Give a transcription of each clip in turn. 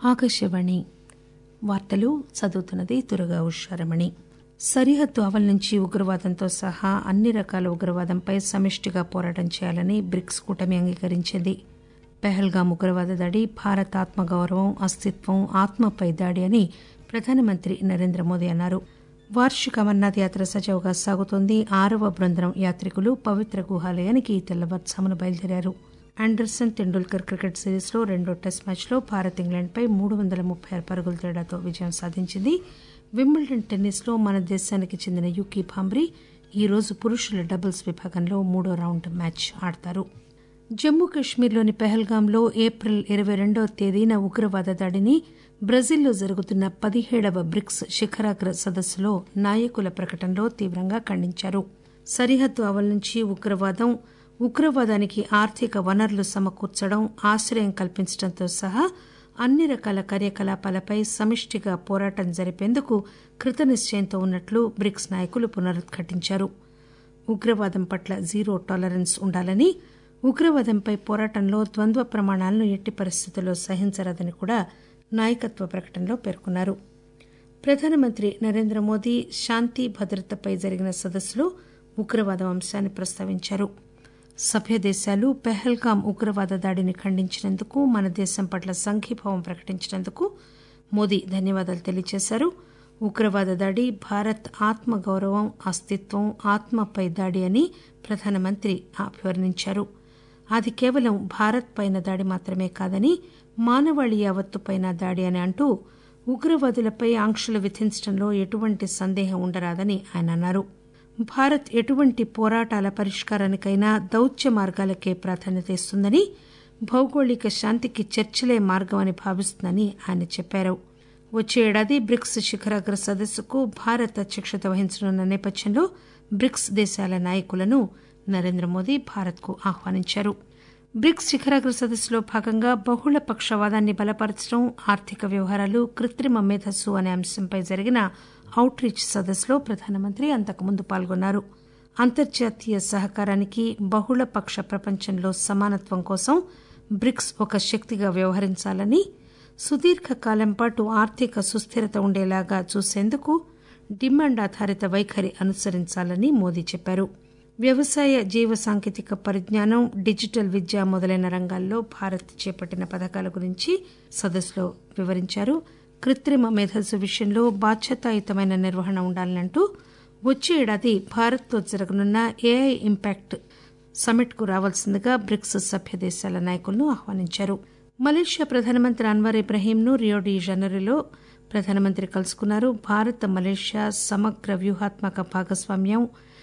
ఆకాశవాణి వార్తలు చదువుతున్నది దుర్గా ఉషారమణి సరిహద్దు ఆవల నుంచి ఉగ్రవాదంతో సహా అన్ని రకాల ఉగ్రవాదంపై సమిష్టిగా పోరాటం చేయాలని బ్రిక్స్ కూటమి అంగీకరించింది పెహల్గాం ఉగ్రవాద దాడి భారత్ ఆత్మగౌరవం అస్తిత్వం ఆత్మపై దాడి అని ప్రధానమంత్రి నరేంద్ర మోదీ అన్నారు వార్షిక అమర్నాథ్ యాత్ర సజావుగా సాగుతోంది ఆరవ బృందం యాత్రికులు పవిత్ర గుహాలయానికి తెల్లవారుజామున బయలుదేరారు ఆండర్సన్ తెండూల్కర్ క్రికెట్ సిరీస్లో రెండో టెస్ట్ మ్యాచ్లో భారత్ ఇంగ్లాండ్పై మూడు వందల ముప్పై ఆరు పరుగుల తేడాతో విజయం సాధించింది వింబుల్డన్ టెన్నిస్లో మన దేశానికి చెందిన యూకీ భాంబ్రీ ఈరోజు పురుషుల డబుల్స్ విభాగంలో మూడో రౌండ్ మ్యాచ్ ఆడతారు జమ్మూ కశ్మీర్లోని పెహల్గాంలో ఏప్రిల్ ఇరవై రెండవ తేదీన ఉగ్రవాద దాడిని బ్రెజిల్లో జరుగుతున్న పదిహేడవ బ్రిక్స్ శిఖరాగ్ర సదస్సులో నాయకుల ప్రకటనలో తీవ్రంగా ఖండించారు సరిహద్దు ఆవల నుంచి ఉగ్రవాదం ఉగ్రవాదానికి ఆర్థిక వనరులు సమకూర్చడం ఆశ్రయం కల్పించడంతో సహా అన్ని రకాల కార్యకలాపాలపై సమిష్టిగా పోరాటం జరిపేందుకు కృతనిశ్చయంతో ఉన్నట్లు బ్రిక్స్ నాయకులు పునరుద్ఘాటించారు ఉగ్రవాదం పట్ల జీరో టాలరెన్స్ ఉండాలని ఉగ్రవాదంపై పోరాటంలో ద్వంద్వ ప్రమాణాలను ఎట్టి పరిస్థితుల్లో సహించరాదని కూడా నాయకత్వ ప్రకటనలో పేర్కొన్నారు ప్రధానమంత్రి నరేంద్ర మోదీ శాంతి భద్రతపై జరిగిన సదస్సులో ఉగ్రవాదం అంశాన్ని ప్రస్తావించారు సభ్య దేశాలు పెహల్గాం ఉగ్రవాద దాడిని ఖండించినందుకు మన దేశం పట్ల సంఘీభావం ప్రకటించినందుకు మోదీ ధన్యవాదాలు తెలియజేశారు ఉగ్రవాద దాడి భారత్ ఆత్మగౌరవం అస్తిత్వం ఆత్మపై దాడి అని ప్రధానమంత్రి అభివర్ణించారు అది కేవలం భారత్ పైన దాడి మాత్రమే కాదని మానవాళి యావత్తుపైన దాడి అని అంటూ ఉగ్రవాదులపై ఆంక్షలు విధించడంలో ఎటువంటి సందేహం ఉండరాదని ఆయన అన్నారు భారత్ ఎటువంటి పోరాటాల పరిష్కారానికైనా దౌత్య మార్గాలకే ప్రాధాన్యత ఇస్తుందని భౌగోళిక శాంతికి చర్చలే మార్గం అని భావిస్తుందని ఆయన చెప్పారు వచ్చే ఏడాది బ్రిక్స్ శిఖరాగ్ర సదస్సుకు భారత్ అధ్యక్షత వహించనున్న నేపథ్యంలో బ్రిక్స్ దేశాల నాయకులను నరేంద్ర మోదీ భారత్కు ఆహ్వానించారు బ్రిక్స్ శిఖరాగ్ర సదస్సులో భాగంగా బహుళ పక్షవాదాన్ని బలపరచడం ఆర్థిక వ్యవహారాలు కృత్రిమ మేధస్సు అనే అంశంపై జరిగిన అవుట్ రీచ్ సదస్సులో ప్రధానమంత్రి అంతకుముందు పాల్గొన్నారు అంతర్జాతీయ సహకారానికి బహుళ పక్ష ప్రపంచంలో సమానత్వం కోసం బ్రిక్స్ ఒక శక్తిగా వ్యవహరించాలని సుదీర్ఘకాలం పాటు ఆర్థిక సుస్థిరత ఉండేలాగా చూసేందుకు డిమాండ్ ఆధారిత వైఖరి అనుసరించాలని మోదీ చెప్పారు వ్యవసాయ జీవ సాంకేతిక పరిజ్ఞానం డిజిటల్ విద్య మొదలైన రంగాల్లో భారత్ చేపట్టిన పథకాల గురించి సదస్సులో వివరించారు కృత్రిమ మేధస్సు విషయంలో బాధ్యతాయుతమైన నిర్వహణ ఉండాలంటూ వచ్చే ఏడాది భారత్తో జరగనున్న ఏఐ ఇంపాక్ట్ సమ్మిట్కు రావాల్సిందిగా బ్రిక్స్ సభ్య దేశాల నాయకులను ఆహ్వానించారు మలేషియా ప్రధానమంత్రి అన్వర్ ఇబ్రహీంను రియో డి జనవరిలో ప్రధానమంత్రి కలుసుకున్నారు భారత్ మలేషియా సమగ్ర వ్యూహాత్మక భాగస్వామ్యం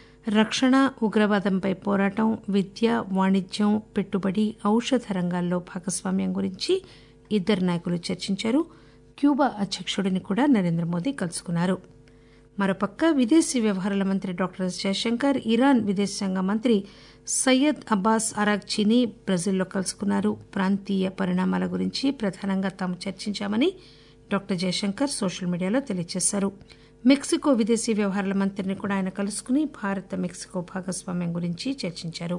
రక్షణ ఉగ్రవాదంపై పోరాటం విద్య వాణిజ్యం పెట్టుబడి ఔషధ రంగాల్లో భాగస్వామ్యం గురించి ఇద్దరు నాయకులు చర్చించారు క్యూబా అధ్యక్షుడిని కూడా నరేంద్ర మోదీ కలుసుకున్నారు మరోపక్క విదేశీ వ్యవహారాల మంత్రి డాక్టర్ ఎస్ జయశంకర్ ఇరాన్ విదేశాంగ మంత్రి సయ్యద్ అబ్బాస్ అరాగ్చీని బ్రెజిల్లో కలుసుకున్నారు ప్రాంతీయ పరిణామాల గురించి ప్రధానంగా తాము చర్చించామని డాక్టర్ జయశంకర్ సోషల్ మీడియాలో తెలియజేశారు మెక్సికో విదేశీ వ్యవహారాల మంత్రిని కూడా ఆయన కలుసుకుని భారత్ మెక్సికో భాగస్వామ్యం గురించి చర్చించారు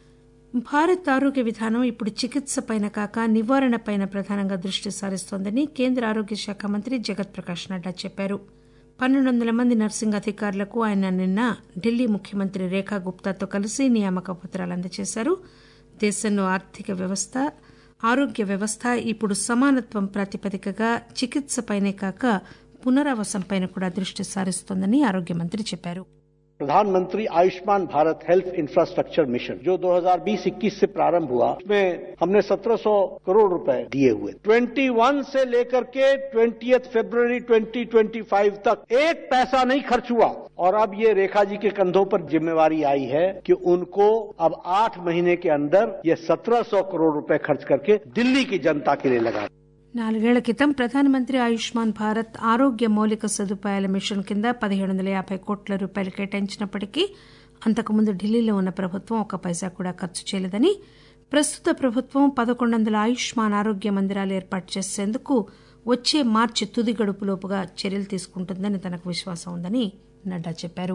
భారత్ ఆరోగ్య విధానం ఇప్పుడు చికిత్సపైన కాక నివారణపైన ప్రధానంగా దృష్టి సారిస్తోందని కేంద్ర ఆరోగ్య శాఖ మంత్రి జగత్ ప్రకాష్ నడ్డా చెప్పారు పన్నెండు వందల మంది నర్సింగ్ అధికారులకు ఆయన నిన్న ఢిల్లీ ముఖ్యమంత్రి రేఖా గుప్తాతో కలిసి నియామక పత్రాలు అందజేశారు దేశంలో ఆర్థిక వ్యవస్థ ఆరోగ్య వ్యవస్థ ఇప్పుడు సమానత్వం ప్రాతిపదికగా చికిత్సపైనే కాక పునరావాసంపైన కూడా దృష్టి సారిస్తోందని ఆరోగ్య మంత్రి చెప్పారు प्रधानमंत्री Ayushman Bharat health infrastructure mission जो 2020-21 से प्रारंभ हुआ उसमें हमने 1700 करोड़ रुपए दिए हुए 21 से लेकर के 20 फरवरी 2025 तक एक पैसा नहीं खर्च हुआ और अब ये रेखा जी के कंधों पर जिम्मेवारी आई है कि उनको अब आठ महीने के अंदर ये 1700 करोड़ रुपए खर्च करके दिल्ली की जनता के लिए लगा నాలుగేళ్ల క్రితం ప్రధానమంత్రి ఆయుష్మాన్ భారత్ ఆరోగ్య మౌలిక సదుపాయాల మిషన్ కింద పదిహేడు వందల యాభై కోట్ల రూపాయలు కేటాయించినప్పటికీ అంతకుముందు ఢిల్లీలో ఉన్న ప్రభుత్వం ఒక పైసా కూడా ఖర్చు చేయలేదని ప్రస్తుత ప్రభుత్వం పదకొండు వందల ఆయుష్మాన్ ఆరోగ్య మందిరాలు ఏర్పాటు చేసేందుకు వచ్చే మార్చి తుది గడుపులోపుగా చర్యలు తీసుకుంటుందని తనకు విశ్వాసం ఉందని నడ్డా చెప్పారు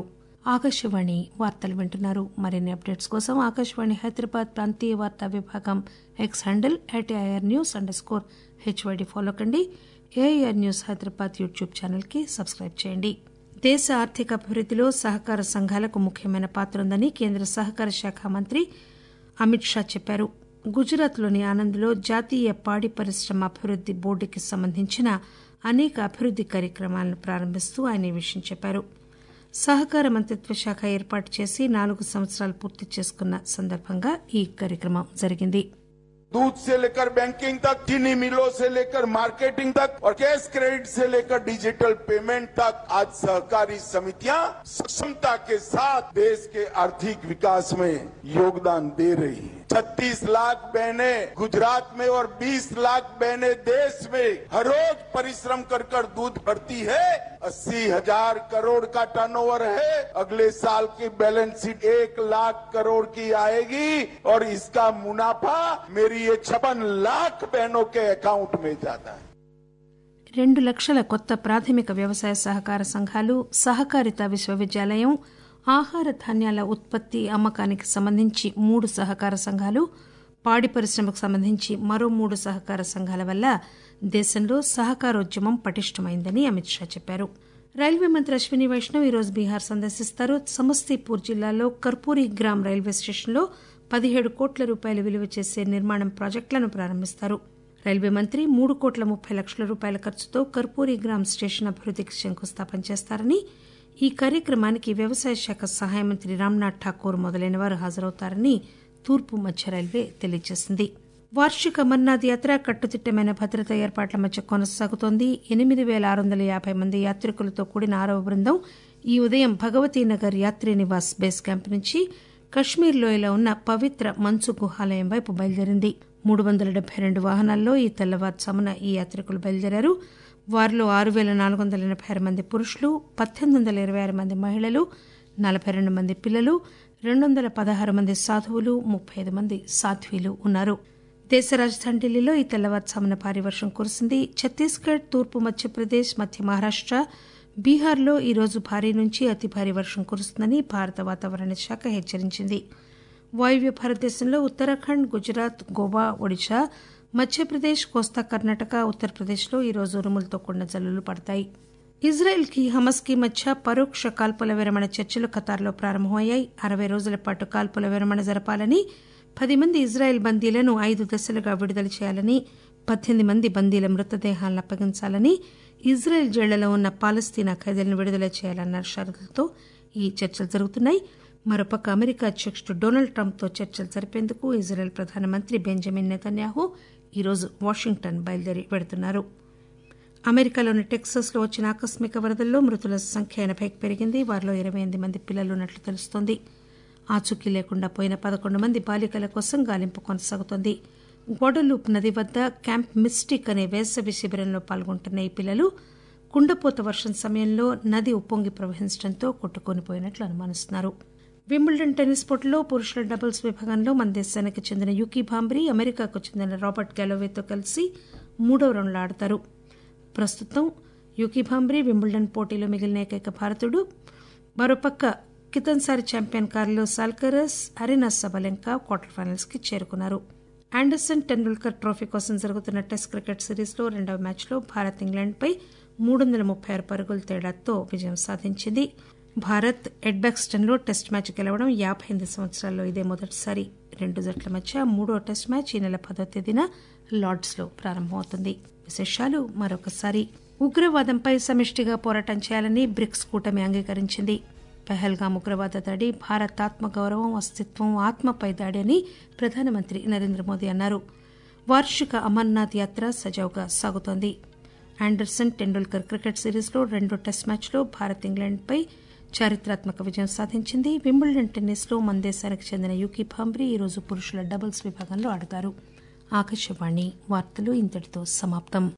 ఆకాశవాణి వార్తలు వింటున్నారు మరిన్ని అప్డేట్స్ కోసం ఆకాశవాణి హైదరాబాద్ ప్రాంతీయ వార్తా విభాగం X handle at AIR news underscore HYD follow కండి AIR news Hyderabad YouTube channel కి సబ్స్క్రైబ్ చేయండి దేశ ఆర్థిక అభివృద్దిలో సహకార సంఘాలకు ముఖ్యమైన పాత్ర ఉందని కేంద్ర సహకార శాఖ మంత్రి అమిత్ షా చెప్పారు గుజరాత్లోని ఆనంద్లో జాతీయ పాడి పరిశ్రమ అభివృద్ది బోర్డుకి సంబంధించిన అనేక అభివృద్ది కార్యక్రమాలను ప్రారంభిస్తూ ఆయన ఈ విషయం చెప్పారు సహకార మంత్రిత్వ శాఖ ఏర్పాటు చేసి నాలుగు సంవత్సరాలు పూర్తి చేసుకున్న సందర్భంగా ఈ కార్యక్రమం జరిగింది दूध से लेकर बैंकिंग तक चीनी मिलों से लेकर मार्केटिंग तक और कैश क्रेडिट से लेकर डिजिटल पेमेंट तक आज सहकारी समितियां सक्षमता के साथ देश के आर्थिक विकास में योगदान दे रही है छत्तीस लाख बहनें गुजरात में और 20 लाख बहनें देश में हर रोज परिश्रम कर कर दूध भरती है अस्सी हजार करोड़ का टर्नओवर है अगले साल की बैलेंस शीट एक लाख करोड़ की आएगी और इसका मुनाफा मेरी ये छप्पन लाख बहनों के अकाउंट में जाता है రెండు లక్షల కొత్త ప్రాథమిక వ్యవసాయ సహకార సంఘాలు సహకారిత విశ్వవిద్యాలయం ఆహార ధాన్యాల ఉత్పత్తి అమ్మకానికి సంబంధించి మూడు సహకార సంఘాలు పాడి పరిశ్రమకు సంబంధించి మరో మూడు సహకార సంఘాల వల్ల దేశంలో సహకారోద్యమం పటిష్టమైందని అమిత్ షా చెప్పారు రైల్వే మంత్రి అశ్విని వైష్ణవ్ ఈరోజు బీహార్ సందర్శిస్తారు సమస్తీపూర్ జిల్లాలో కర్పూరి గ్రామ్ రైల్వే స్టేషన్లో పదిహేడు కోట్ల రూపాయల విలువ చేసే నిర్మాణం ప్రాజెక్టులను ప్రారంభిస్తారు రైల్వే మంత్రి మూడు కోట్ల ముప్పై లక్షల రూపాయల ఖర్చుతో కర్పూరి గ్రామ్ స్టేషన్ అభివృద్దికి శంకుస్థాపన చేస్తారని ఈ కార్యక్రమానికి వ్యవసాయ శాఖ సహాయ మంత్రి రామ్నాథ్ ఠాకూర్ మొదలైన వారు హాజరవుతారని తూర్పు మధ్య రైల్వే తెలియజేసింది వార్షిక అమర్నాథ్ యాత్ర కట్టుదిట్టమైన భద్రతా ఏర్పాట్ల మధ్య కొనసాగుతోంది ఎనిమిది పేల ఆరు వందల యాభై మంది యాత్రికులతో కూడిన ఆరవ బృందం ఈ ఉదయం భగవతీనగర్ యాత్రీ నివాస్ బేస్ క్యాంప్ నుంచి కశ్మీర్ లోయలో ఉన్న పవిత్ర మంచు గుహాలయం వైపు బయలుదేరింది మూడు వందల డెబ్బై రెండు వాహనాల్లో ఈ తెల్లవారుజామున ఈ యాత్రికులు బయలుదేరారు వారిలో ఆరు పేల నాలుగు వందల ఎనబై ఆరు మంది పురుషులు పద్దెనిమిది వందల ఇరవై ఆరు మంది మహిళలు నలభై రెండు మంది పిల్లలు రెండు వందల పదహారు మంది సాధువులు ముప్పై ఐదు మంది సాధ్వీలు ఉన్నారు దేశ రాజధాని ఢిల్లీలో ఈ తెల్లవారుజామున భారీ వర్షం కురిసింది ఛత్తీస్గఢ్ తూర్పు మధ్యప్రదేశ్ మధ్య మహారాష్ట బీహార్లో ఈరోజు భారీ నుంచి అతి భారీ వర్షం కురుస్తుందని భారత వాతావరణ శాఖ హెచ్చరించింది వాయువ్య భారతదేశంలో ఉత్తరాఖండ్ గుజరాత్ గోవా ఒడిశా మధ్యప్రదేశ్ కోస్తా కర్ణాటక ఉత్తరప్రదేశ్లో ఈరోజు ఉరుములతో కూడిన జల్లులు పడతాయి ఇజ్రాయెల్ కి హమస్ కి మధ్య పరోక్ష కాల్పుల విరమణ చర్చలు ఖతార్లో ప్రారంభమయ్యాయి అరవై రోజుల పాటు కాల్పుల విరమణ జరపాలని పది మంది ఇజ్రాయెల్ బందీలను ఐదు దశలుగా విడుదల చేయాలని పద్దెనిమిది మంది బందీల మృతదేహాలను అప్పగించాలని ఇజ్రాయెల్ జైళ్లలో ఉన్న పాలస్తీనా ఖైదీలను విడుదల చేయాలన్న షరతులతో ఈ చర్చలు జరుగుతున్నాయి మరోపక్క అమెరికా అధ్యకుడు డొనాల్డ్ ట్రంప్తో చర్చలు జరిపేందుకు ఇజ్రాయెల్ ప్రధానమంత్రి బెంజమిన్ నెతన్యాహు ఈరోజు వాషింగ్టన్ బయలుదేరి వెడుతున్నారు అమెరికాలోని టెక్సాస్ లో వచ్చిన ఆకస్మిక వరదల్లో మృతుల సంఖ్య ఎనభైకి పెరిగింది వారిలో ఇరవై ఎనిమిది మంది పిల్లలు ఉన్నట్లు తెలుస్తోంది ఆచూకీ లేకుండా పోయిన పదకొండు మంది బాలికల కోసం గాలింపు కొనసాగుతోంది గోడలూప్ నది వద్ద క్యాంప్ మిస్టిక్ అనే వేసవి శిబిరంలో పాల్గొంటున్న ఈ పిల్లలు కుండపోత వర్షం సమయంలో నది ఉప్పొంగి ప్రవహించడంతో కొట్టుకొనిపోయినట్లు అనుమానిస్తున్నారు వింబుల్డన్ టెన్నిస్ పోటీలో పురుషుల డబుల్స్ విభాగంలో మన దేశానికి చెందిన యుకీ భాంబ్రీ అమెరికాకు చెందిన రాబర్ట్ గెలోవేతో కలిసి మూడో రౌండ్లో ఆడతారు ప్రస్తుతం యూకీ భాంబ్రీ వింబుల్డన్ పోటీలో మిగిలిన ఏకైక భారతుడు మరోపక్క కితన్సారి champion Carlos Alcaraz Aryna Sabalenka quarter finals కి చేరుకున్నారు ఆండర్సన్ టెండూల్కర్ ట్రోఫీ కోసం జరుగుతున్న టెస్ట్ క్రికెట్ సిరీస్లో రెండవ మ్యాచ్లో భారత్ ఇంగ్లాండ్పై మూడు వందల ముప్పై ఆరు పరుగుల తేడాతో విజయం సాధించింది భారత్ ఎడ్బాక్స్టన్లో టెస్ట్ మ్యాచ్ గెలవడం యాభై ఎనిమిది సంవత్సరాల్లో ఇదే మొదటిసారి రెండు జట్ల మధ్య మూడో టెస్ట్ మ్యాచ్ ఈ నెల పదో తేదీన లార్డ్స్లో ప్రారంభమవుతుంది విశేషాలు మరొకసారి ఉగ్రవాదంపై సమిష్టిగా పోరాటం చేయాలని బ్రిక్స్ కూటమి అంగీకరించింది పెహల్గాం ఉగ్రవాద దాడి భారత్ ఆత్మగౌరవం అస్తిత్వం ఆత్మపై దాడి అని ప్రధానమంత్రి నరేంద్ర మోదీ అన్నారు వార్షిక అమర్నాథ్ యాత్ర సజావుగా సాగుతోంది ఆండర్సన్ టెండూల్కర్ క్రికెట్ సిరీస్లో రెండో టెస్ట్ మ్యాచ్లో భారత్ ఇంగ్లాండ్పై చారిత్రాత్మక విజయం సాధించింది వింబుల్డన్ టెన్నిస్లో మన దేశానికి చెందిన యూకీ భాంబ్రీ ఈరోజు పురుషుల డబుల్స్ విభాగంలో ఆడతారు ఆకాశవాణి వార్తలు ఇంతటితో సమాప్తం